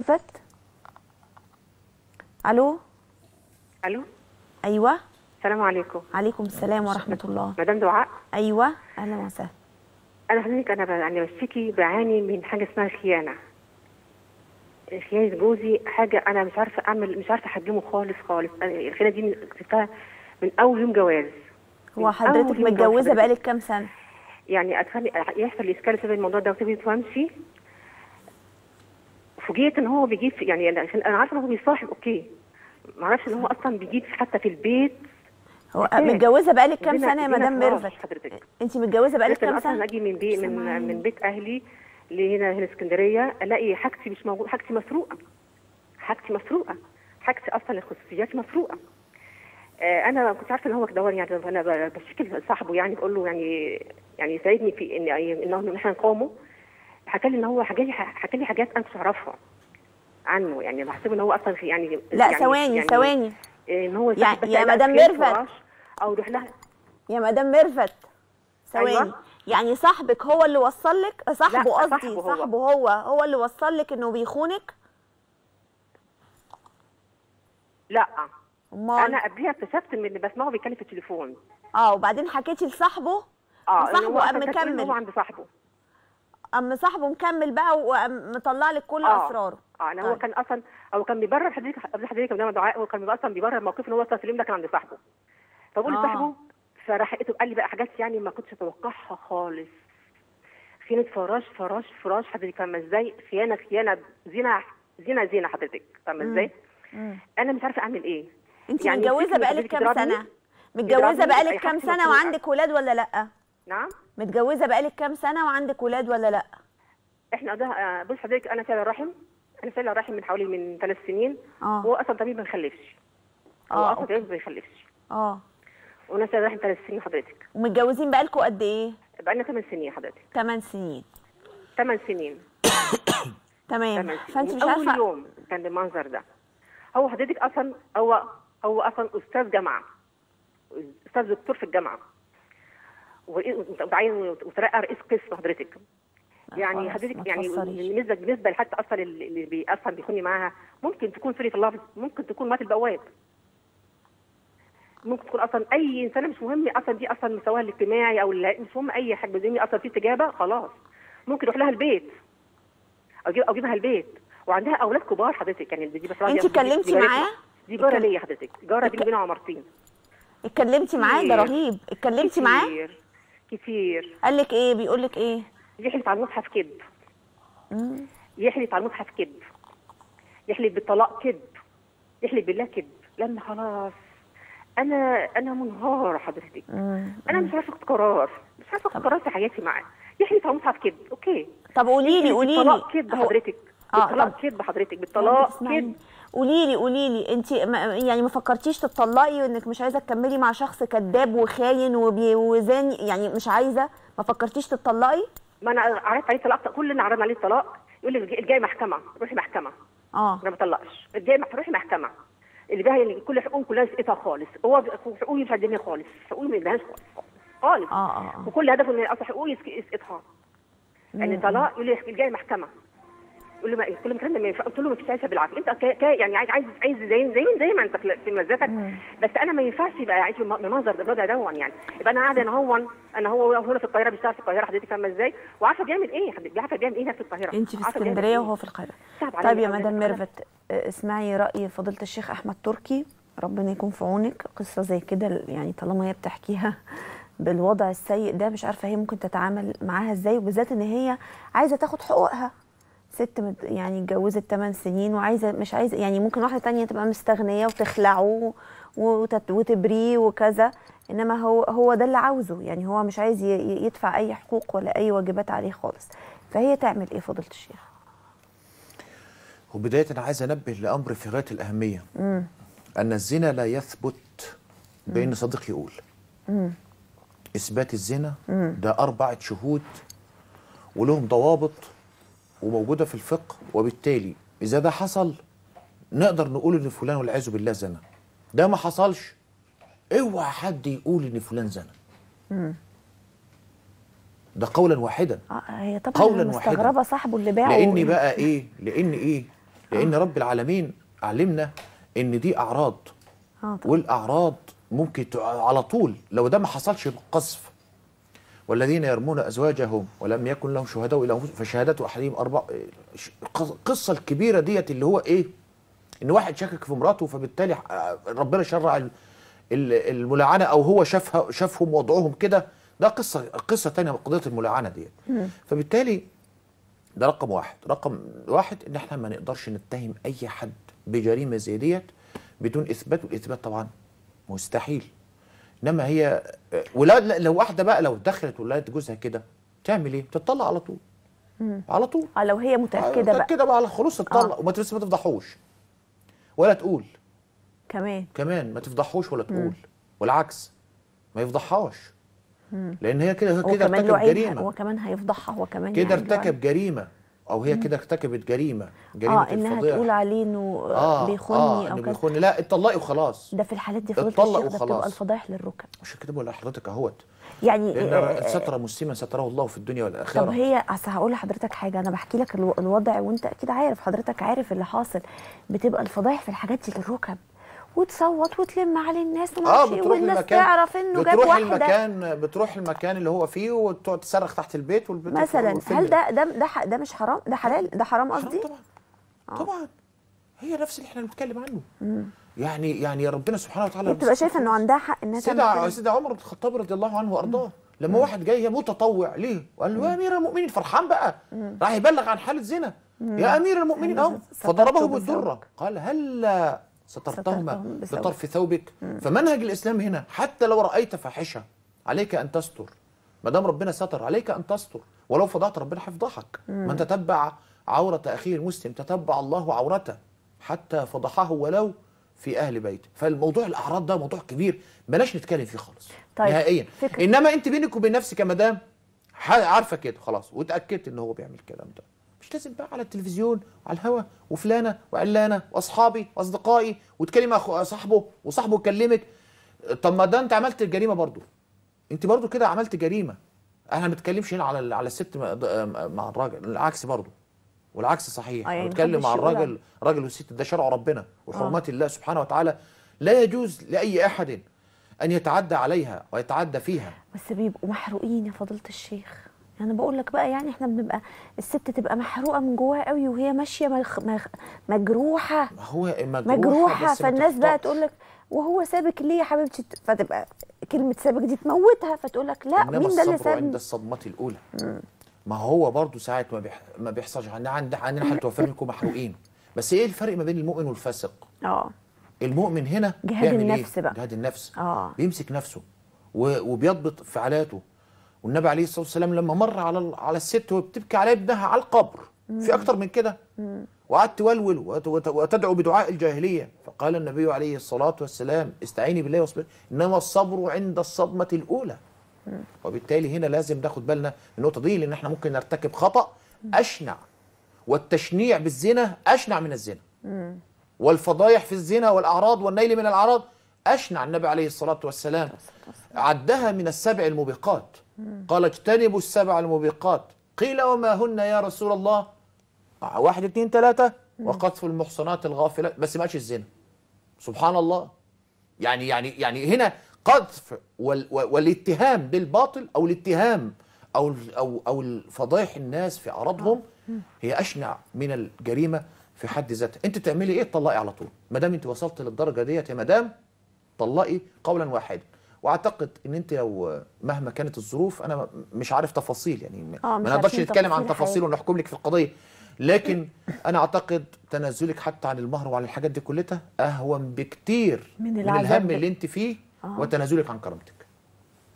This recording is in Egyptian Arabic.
فت الو الو ايوه السلام عليكم عليكم السلام ورحمه الله مدام دعاء ايوه اهلا وسهلا انا حضرتك انا ب- يعني بشتكي بعاني من حاجه اسمها خيانه خيانه جوزي حاجه انا مش عارفه اعمل مش عارفه احجمه خالص خالص أنا الخيانه دي اكتشفتها من اول يوم جواز هو من حضرتك أول يوم جواز متجوزه حضرتك. بقالك كام سنه يعني اتفني يحصل لي اشكال بسبب الموضوع ده وسيبني وامشي فوجئت ان هو بيجيب في يعني انا عشان انا عارفه ان هو بيصاحب اوكي ما اعرفش ان هو اصلا بيجيب حتى في البيت هو أكيد. متجوزه بقالك كام دينا- سنه يا دينا مدام فراش ميرفت حضرتك. انت متجوزه بقالك لكن كام اصلا سنه اجي من بيت من سامعين. من بيت اهلي لهنا هنا اسكندريه الاقي حاجتي مش موجوده حاجتي مسروقه حاجتي مسروقه حاجتي اصلا الخصوصيات مسروقه آه انا كنت عارفه ان هو كده يعني انا ب- بشتكي لصاحبه يعني بقول له يعني يعني يساعدني في ان ان إن احنا نقاومه حكى لي ان هو حكى لي حكى لي حاجات انا مش اعرفها عنه يعني بحسب ان هو اصلا في- يعني لا يعني ثواني يعني ثواني ان هو يا- يصاحب بس يا لا مدام في ميرفت. فراش او يروح لها يا مدام ميرفت ثواني أيوة. يعني صاحبك هو اللي وصل لك صاحبه لا، قصدي صاحبه هو. صاحبه هو هو اللي وصل لك انه بيخونك لا امال انا قبلها اكتشفت ان اللي بسمعه بيتكلم في التليفون اه وبعدين حكيتي لصاحبه اه وصاحبه إن هو قام أصلاً كان بيقول إن هو مكمل عند صاحبه اما صاحبه مكمل بقى وقام مطلع لك كل اه اسراره اه انا هو طيب. كان اصلا هو كان بيبرر حضرتك قبل حضرتك قبل ما دعاء هو كان اصلا بيبرر موقفه ان هو اصلا اليوم ده كان عند صاحبه فبقول آه. لصاحبه فراح لقيته قال لي بقى حاجات يعني ما كنتش اتوقعها خالص خيانه فراش فراش فراش حضرتك فاهمه ازاي خيانه خيانه زنا زنا زنا حضرتك فاهمه ازاي مم. انا مش عارفه اعمل ايه انت يعني متجوزه الفكرة بقالك حضرتك كام يضربني؟ سنه متجوزه يضربني، بقالك أي كام حاجة سنه مسروقة. وعندك ولاد ولا لا نعم متجوزه بقالك كام سنه وعندك ولاد ولا لا احنا ده آه، بص حضرتك انا شايله رحم انا شايله رحم من حوالي من ثلاث سنين اه وهو اصلا طبيب ما بيخلفش هو آه، اصلا أوكي. طبيب ما بيخلفش اه وانا شايله رحم ثلاث سنين حضرتك ومتجوزين بقالكوا قد ايه بقى لنا ثمان سنين حضرتك 8 سنين ثمان سنين تمام ثمان فانت سنين مش اول عارفه يوم كان المنظر ده هو حضرتك اصلا هو هو اصلا استاذ جامعه استاذ دكتور في الجامعه وعايز وترقى رئيس قسم حضرتك يعني خلاص، ما حضرتك يعني تفسريش. بالنسبه بالنسبه لحتى اصلا اللي اللي بي اصلا بيخوني معاها ممكن تكون سوري في اللفظ ممكن تكون مات البواب ممكن تكون اصلا اي انسانه مش مهم اصلا دي اصلا مستواها الاجتماعي او ال- مش مهم اي حاجه بدون اصلا في استجابه خلاص ممكن يروح لها البيت او اجيب او اجيبها البيت وعندها اولاد كبار حضرتك يعني دي بس انت اتكلمتي معاه؟ دي جاره اتكلم- ليا حضرتك جاره بيني وبينها عمارتين اتكلمتي معاه ده كتير. رهيب اتكلمتي معاه كتير كتير قال لك ايه بيقول لك ايه يحلف على المصحف كذب مم. يحلف على المصحف كذب يحلف بالطلاق كذب يحلف بالله كذب لما خلاص انا انا منهاره حضرتك مم. انا مش عارفه اخد قرار مش عارفه اخد قرار في حياتي معاه يحلف على المصحف كذب اوكي طب قولي لي يحلف قولي لي بالطلاق كذب هو- حضرتك آه، بالطلاق طب. كذب حضرتك بالطلاق كذب قولي لي قولي لي انت ما- يعني ما فكرتيش تطلقي وانك مش عايزه تكملي مع شخص كذاب وخاين وبي- وزاني يعني مش عايزه ما فكرتيش تطلقي ما انا عرضت عليه طلاق كل اللي عرضنا عليه الطلاق يقول لي الجاي- الجاي محكمه روحي محكمه اه انا ما بطلقش الجاي مح- روحي محكمه اللي بقى يعني كل حقوقه كلها يسقطها خالص هو حقوقي مش هتديني خالص حقوقي ما يديهاش خالص خالص اه اه وكل هدفه ان اصلا حقوقي يسك- يسقطها يعني طلاق يقول لي الجاي محكمه يقول له ما كل ما الكلام ده ما ينفع قلت له ما فيش عايشه بالعافيه انت كا كا- يعني عايز عايز عايز زي زي زي ما انت في في مزاجك بس انا ما ينفعش يبقى عايش بم- بمنظر الوضع دون يعني يبقى انا قاعده انا هون انا هو هنا في القاهره بيشتغل في القاهره حضرتك فاهمه ازاي وعارفه بيعمل ايه حضرتك عارفه بيعمل ايه هنا في القاهره انت في عارفة بيعمل اسكندريه إيه. وهو في القاهره صعب عليا طيب يا أوي مدام القاهرة. ميرفت اه، اسمعي راي فضيله الشيخ احمد تركي ربنا يكون في عونك قصه زي كده يعني طالما هي بتحكيها بالوضع السيء ده مش عارفه هي ممكن تتعامل معاها ازاي وبالذات ان هي عايزه تاخد حقوقها ست مت- يعني اتجوزت 8 سنين وعايزه مش عايزه يعني ممكن واحده تانية تبقى مستغنيه وتخلعه وتت- وتبريه وكذا انما هو هو ده اللي عاوزه يعني هو مش عايز ي- ي- يدفع اي حقوق ولا اي واجبات عليه خالص فهي تعمل ايه فضيله الشيخ وبداية أنا عايز أنبه لأمر في غاية الأهمية أن الزنا لا يثبت بأن صديق يقول إثبات الزنا ده أربعة شهود ولهم ضوابط وموجودة في الفقه وبالتالي إذا ده حصل نقدر نقول إن فلان والعياذ بالله زنا ده ما حصلش اوعى حد يقول إن فلان زنا ده قولا واحدا اه هي طبعا قولاً أنا واحداً. مستغربه صاحبه اللي باعه لان بقى ايه لان ايه لان رب العالمين علمنا ان دي اعراض اه طبعا والاعراض ممكن تع- على طول لو ده ما حصلش بالقذف والذين يرمون ازواجهم ولم يكن لهم شهداء الا انفسهم فشهادته احدهم اربع ش- القصه الكبيره ديت اللي هو ايه ان واحد شكك في مراته فبالتالي آه، ربنا شرع ال- ال- الملاعنه او هو شافها شافهم وضعهم كده ده قصه قصه ثانيه من قضيه الملاعنه ديت فبالتالي ده رقم واحد رقم واحد ان احنا ما نقدرش نتهم اي حد بجريمه زي ديت بدون اثبات والاثبات طبعا مستحيل انما هي ولا لا- لو واحده بقى لو دخلت ولقت جوزها كده تعمل ايه تطلع على طول على طول اه لو هي متاكده بقى متاكده بقى على خلاص تطلع وما تس- ما تفضحوش ولا تقول كمان كمان ما تفضحوش ولا تقول والعكس ما يفضحهاش لان هي كده هو كده كمان له ارتكب عيب جريمه هو كمان هيفضحها هو كمان كده يعني له عيب. ارتكب جريمه او هي كده ارتكبت جريمه جريمه اه انها الفضيحة. تقول عليه انه اه بيخوني اه او انه كذا بيخوني لا اتطلقي وخلاص ده في الحالات دي فضيله اتطلق الشيخ ده بتبقى وخلاص. الفضائح للركب عشان كده بقول لحضرتك اهوت يعني لان آه، ستر مسلما ستره الله في الدنيا والاخره طب هي اصل هقول لحضرتك حاجه انا بحكي لك الو- الوضع وانت اكيد عارف حضرتك عارف اللي حاصل بتبقى الفضايح في الحاجات دي للركب وتصوت وتلم على الناس اه ومعرفش إيه، بتروح والناس المكان تعرف انه جاب بتروح واحده المكان بتروح المكان اللي هو فيه وتقعد تصرخ تحت البيت والبيت مثلا والفيلم هل ده ده ده, ح- ده مش حرام ده حلال ده حرام حرام قصدي طبعا طبعا هي نفس اللي احنا بنتكلم عنه يعني يعني ربنا سبحانه وتعالى هي بتبقى شايفه انه عندها حق انها تعمل سيدنا كده سيدنا عمر بن الخطاب رضي الله عنه وارضاه لما واحد جاي متطوع ليه وقال له يا امير المؤمنين فرحان بقى راح يبلغ عن حاله زنا يا امير المؤمنين اهو سترته فضربه بثوبك. بالدره قال هل سترتهما سترتهم بثوبك. بطرف ثوبك فمنهج الاسلام هنا حتى لو رايت فاحشه عليك ان تستر ما دام ربنا ستر عليك ان تستر ولو فضحت ربنا هيفضحك من تتبع عوره اخيه المسلم تتبع الله عورته حتى فضحه ولو في اهل بيته فالموضوع الاعراض ده موضوع كبير بلاش نتكلم فيه خالص طيب، نهائيا فكرة. انما انت بينك وبين نفسك يا مدام ح- عارفه كده خلاص واتاكدت ان هو بيعمل الكلام ده مش لازم بقى على التلفزيون وعلى الهوا وفلانه وعلانه واصحابي واصدقائي وتكلم أخو- صاحبه وصاحبه يكلمك طب ما ده انت عملت الجريمه برضو انت برضو كده عملت جريمه احنا ما بنتكلمش هنا على ال- على الست مع مع الراجل العكس برضو والعكس صحيح آه، يعني بنتكلم محدش مع يقول الراجل راجل والست ده شرع ربنا وحرمات الله سبحانه وتعالى لا يجوز لاي احد ان يتعدى عليها ويتعدى فيها بس بيبقوا محروقين يا فضيله الشيخ يعني بقول لك بقى يعني احنا بنبقى الست تبقى محروقه من جواها قوي وهي ماشيه مخ مخ مجروحه ما هو مجروحه, مجروحه بس ما فالناس بقى تخطئش. تقول لك وهو سابك ليه يا حبيبتي فتبقى كلمه سابك دي تموتها فتقول لك لا انما مين ده اللي الصبر عند سابني الصدمه الاولى ما هو برضو ساعات ما بيح... ما بيحصلش عندنا عند عندنا حاله وفاه منكم محروقين بس ايه الفرق ما بين المؤمن والفاسق اه المؤمن هنا جهاد بيعمل النفس إيه؟ بقى. جهاد النفس اه بيمسك نفسه و... وبيضبط فعالاته والنبي عليه الصلاه والسلام لما مر على ال- على الست وبتبكي على ابنها على القبر في اكتر من كده وقعدت تولول وت- وت- وتدعو بدعاء الجاهليه فقال النبي عليه الصلاه والسلام استعيني بالله واصبري انما الصبر عند الصدمه الاولى وبالتالي هنا لازم ناخد بالنا من النقطه دي لان احنا ممكن نرتكب خطا اشنع والتشنيع بالزنا اشنع من الزنا والفضايح في الزنا والاعراض والنيل من الاعراض اشنع النبي عليه الصلاه والسلام عدها من السبع الموبقات قال اجتنبوا السبع الموبقات قيل وما هن يا رسول الله واحد اثنين ثلاثة وقذف المحصنات الغافلات بس ما قالش الزنا سبحان الله يعني يعني يعني هنا قذف وال والاتهام بالباطل او الاتهام او او او الفضايح الناس في اعراضهم هي اشنع من الجريمه في حد ذاتها انت تعملي ايه تطلقي على طول ما دام انت وصلت للدرجه ديت يا مدام طلقي قولا واحدا واعتقد ان انت لو مهما كانت الظروف انا مش عارف تفاصيل يعني آه، مش ما نقدرش عارفين نتكلم عن تفاصيل تفاصيل الحياة. ونحكم لك في القضيه لكن انا اعتقد تنازلك حتى عن المهر وعن الحاجات دي كلها اهون بكتير من من العذاب الهم ده. اللي انت فيه وتنازلك عن كرامتك